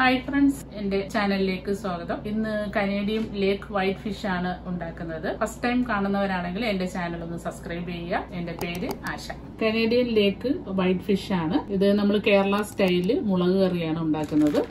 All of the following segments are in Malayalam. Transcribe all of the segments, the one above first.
ഹായ് ഫ്രണ്ട്സ് എന്റെ ചാനലിലേക്ക് സ്വാഗതം ഇന്ന് കനേഡിയൻ ലേക്ക് വൈറ്റ് ഫിഷ് ആണ് ഉണ്ടാക്കുന്നത് ഫസ്റ്റ് ടൈം കാണുന്നവരാണെങ്കിൽ എന്റെ ചാനൽ ഒന്ന് സബ്സ്ക്രൈബ് ചെയ്യുക എന്റെ പേര് Asha Canadian lake white fish ആണ് ഇത് നമ്മൾ കേരള സ്റ്റൈലില് മുളക് കറിയാണ് ഉണ്ടാക്കുന്നത്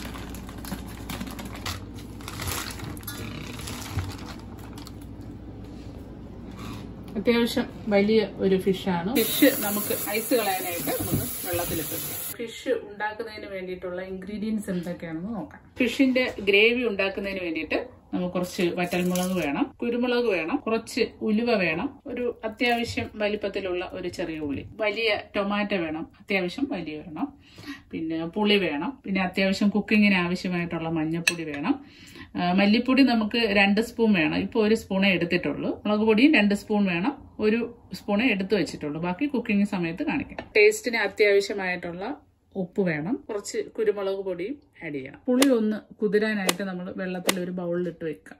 അത്യാവശ്യം വലിയ ഒരു ഫിഷാണ് ഫിഷ് നമുക്ക് ഐസ് കളയാനായിട്ട് നമുക്ക് വെള്ളത്തിലിട്ട് ഫിഷ് ഉണ്ടാക്കുന്നതിന് വേണ്ടിയിട്ടുള്ള ഇൻഗ്രീഡിയൻസ് എന്തൊക്കെയാണെന്ന് നോക്കാം ഫിഷിന്റെ ഗ്രേവി ഉണ്ടാക്കുന്നതിന് വേണ്ടിയിട്ട് നമുക്ക് കുറച്ച് വറ്റൽമുളക് വേണം കുരുമുളക് വേണം കുറച്ച് ഉലുവ വേണം ഒരു അത്യാവശ്യം വലിപ്പത്തിലുള്ള ഒരു ചെറിയ ഉള്ളി വലിയ ടൊമാറ്റോ വേണം അത്യാവശ്യം വലിയ വേണം പിന്നെ പുളി വേണം പിന്നെ അത്യാവശ്യം കുക്കിങ്ങിന് ആവശ്യമായിട്ടുള്ള മഞ്ഞൾപ്പൊടി വേണം ആ, മല്ലിപ്പൊടി നമുക്ക് രണ്ട് സ്പൂൺ വേണം ഇപ്പോൾ ഒരു സ്പൂണേ എടുത്തിട്ടുള്ളൂ മുളക് പൊടിയും രണ്ട് സ്പൂൺ വേണം ഒരു സ്പൂണേ എടുത്തു വെച്ചിട്ടുള്ളൂ ബാക്കി കുക്കിംഗ് സമയത്ത് കാണിക്കാം ടേസ്റ്റിന് അത്യാവശ്യമായിട്ടുള്ള ഉപ്പ് വേണം കുറച്ച് കുരുമുളക് പൊടിയും ആഡ് ചെയ്യണം പുളി ഒന്ന് കുതിരാനായിട്ട് നമ്മൾ വെള്ളത്തിൽ ഒരു ബൗളിലിട്ട് വെക്കാം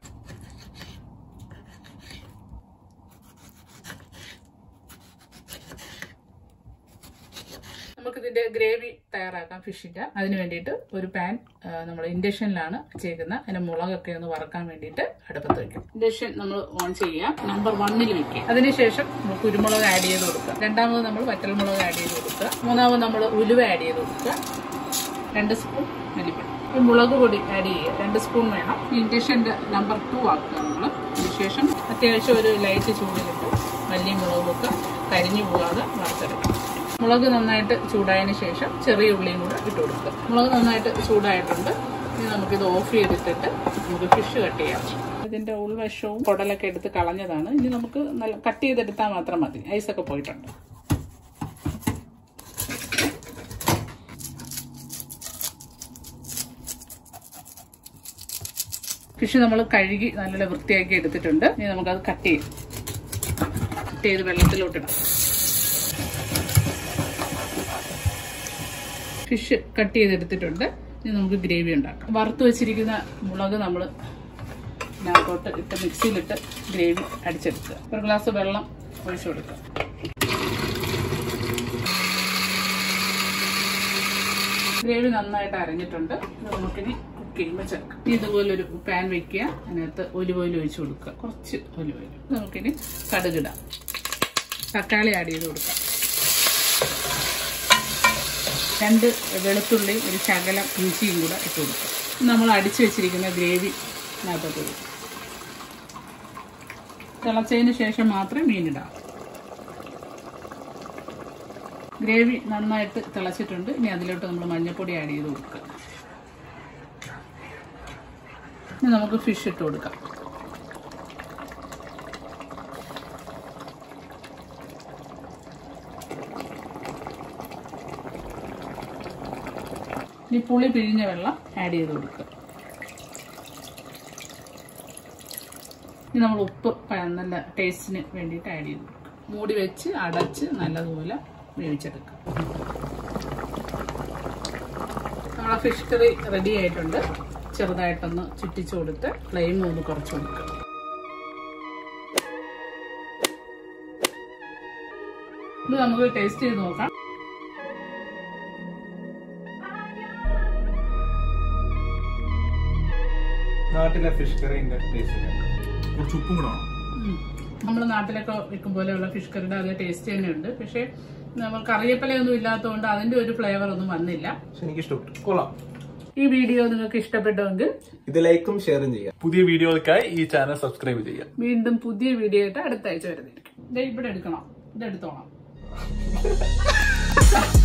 നമുക്കിതിന്റെ ഗ്രേവി തയ്യാറാക്കാം ഫിഷിന്റെ അതിന് വേണ്ടിയിട്ട് ഒരു പാൻ നമ്മൾ ഇൻഡക്ഷനിലാണ് ചെയ്യുന്നത് അതിന്റെ മുളകൊക്കെ ഒന്ന് വറക്കാൻ വേണ്ടിയിട്ട് അടുപ്പത്ത് വെക്കും ഇൻഡക്ഷൻ നമ്മൾ ഓൺ ചെയ്യാം നമ്പർ വണ്ണിൽ വെക്കുക അതിനുശേഷം നമ്മൾ കുരുമുളക് ആഡ് ചെയ്ത് കൊടുക്കുക രണ്ടാമത് നമ്മൾ വറ്റൽമുളക് ആഡ് ചെയ്ത് കൊടുക്കുക മൂന്നാമത് നമ്മൾ ഉലുവ ആഡ് ചെയ്ത് കൊടുക്കുക രണ്ട് സ്പൂൺ മല്ലിപ്പൊടി ഈ മുളക് പൊടി ആഡ് ചെയ്യുക രണ്ട് സ്പൂൺ വേണം ഇൻഡക്ഷൻ്റെ നമ്പർ ടു ആക്കുക നമ്മൾ അതിനുശേഷം അത്യാവശ്യം ഒരു ലൈറ്റ് ചൂടിലിട്ട് മല്ലിയും മുളകും ഒക്കെ കരിഞ്ഞു പോകാതെ വറുത്തെടുക്കണം മുളക് നന്നായിട്ട് ചൂടായതിന് ശേഷം ചെറിയ ഉള്ളിയും കൂടെ ഇട്ട് കൊടുക്കുക മുളക് നന്നായിട്ട് ചൂടായിട്ടുണ്ട് ഇനി നമുക്കിത് ഓഫ് ചെയ്തിട്ടിട്ട് നമുക്ക് ഫിഷ് കട്ട് ചെയ്യാം ഇതിന്റെ ഉൾവശവും കുടലൊക്കെ എടുത്ത് കളഞ്ഞതാണ് ഇനി നമുക്ക് നല്ല കട്ട് ചെയ്തെടുത്താൽ മാത്രം മതി ഐസൊക്കെ പോയിട്ടുണ്ട് ഫിഷ് നമ്മൾ കഴുകി നല്ല വൃത്തിയാക്കി എടുത്തിട്ടുണ്ട് ഇനി നമുക്കത് കട്ട് ചെയ്യും കട്ട് ചെയ്ത് വെള്ളത്തിലോട്ടിടാം ഫിഷ് കട്ട് ചെയ്തെടുത്തിട്ടുണ്ട് ഇനി നമുക്ക് ഗ്രേവി ഉണ്ടാക്കാം വറുത്ത് വെച്ചിരിക്കുന്ന മുളക് നമ്മൾ ഇതിനകത്തോട്ട് ഇട്ട് മിക്സിയിലിട്ട് ഗ്രേവി അടിച്ചെടുക്കുക ഒരു ഗ്ലാസ് വെള്ളം ഒഴിച്ചു കൊടുക്കുക ഗ്രേവി നന്നായിട്ട് അരഞ്ഞിട്ടുണ്ട് ഇത് നമുക്കിനി കുക്ക് ചെയ്യുമ്പോൾ ചേർക്കാം ഇനി ഇതുപോലൊരു പാൻ വെക്കുക അതിനകത്ത് ഒലിവ് ഓയിൽ ഒഴിച്ചു കൊടുക്കുക കുറച്ച് ഒലിവ് ഓയിൽ നമുക്കിനി കടുകിടാം തക്കാളി ആഡ് ചെയ്ത് കൊടുക്കാം രണ്ട് വെളുത്തുള്ളിയും ഒരു ശകലം ഇഞ്ചിയും കൂടെ ഇട്ട് കൊടുക്കുക നമ്മൾ അടിച്ചു വെച്ചിരിക്കുന്ന ഗ്രേവി ഇതിനകത്തോട്ട് കൊടുക്കും തിളച്ചതിന് ശേഷം മാത്രമേ മീനിടാം ഗ്രേവി നന്നായിട്ട് തിളച്ചിട്ടുണ്ട് ഇനി അതിലോട്ട് നമ്മൾ മഞ്ഞൾപ്പൊടി ആഡ് ചെയ്ത് കൊടുക്കുക ഇനി നമുക്ക് ഫിഷ് ഇട്ട് കൊടുക്കാം ഇനി പുളി പിഴിഞ്ഞ വെള്ളം ആഡ് ചെയ്ത് കൊടുക്കുക ഇനി നമ്മൾ ഉപ്പ് പ- നല്ല ടേസ്റ്റിന് വേണ്ടിയിട്ട് ആഡ് ചെയ്ത് കൊടുക്കുക മൂടി വെച്ച് അടച്ച് നല്ലതുപോലെ വേവിച്ചെടുക്കുക നമ്മളെ ഫിഷ് കറി റെഡി ആയിട്ടുണ്ട് ചെറുതായിട്ടൊന്ന് ചുറ്റിച്ചു കൊടുത്ത് ഫ്ലെയിം ഒന്ന് കുറച്ച് കൊടുക്കുക ഇത് നമുക്ക് ടേസ്റ്റ് ചെയ്ത് നോക്കാം നാട്ടിലെ ഫിഷ് കറിന്റെ ടേസ്റ്റ് കുറച്ച് ഉപ്പും കൂടെ വേണം നമ്മൾ നാട്ടിലൊക്കെ വെക്കും പോലെയുള്ള ഫിഷ് കറിയുടെ അതേ ടേസ്റ്റ് തന്നെയുണ്ട് പക്ഷേ നമ്മൾ കറിവേപ്പിലയൊന്നും ഇല്ലാത്തതുകൊണ്ട് അതിന്റെ ഒരു ഫ്ലേവർ ഒന്നും വന്നില്ല പക്ഷെ എനിക്ക് ഇഷ്ടപ്പെട്ടു കൊള്ളാം ഈ വീഡിയോ നിങ്ങൾക്ക് ഇഷ്ടപ്പെട്ടുവെങ്കിൽ ഇത് ലൈക്കും ഷെയറും ചെയ്യാം പുതിയ വീഡിയോകൾക്കായി ഈ ചാനൽ സബ്സ്ക്രൈബ് ചെയ്യാം വീണ്ടും പുതിയ വീഡിയോ ആയിട്ട് അടുത്ത ആഴ്ച വരുന്നതായിരിക്കും ഇത് ഇവിടെ എടുക്കണം ഇത് എടുത്തോളാം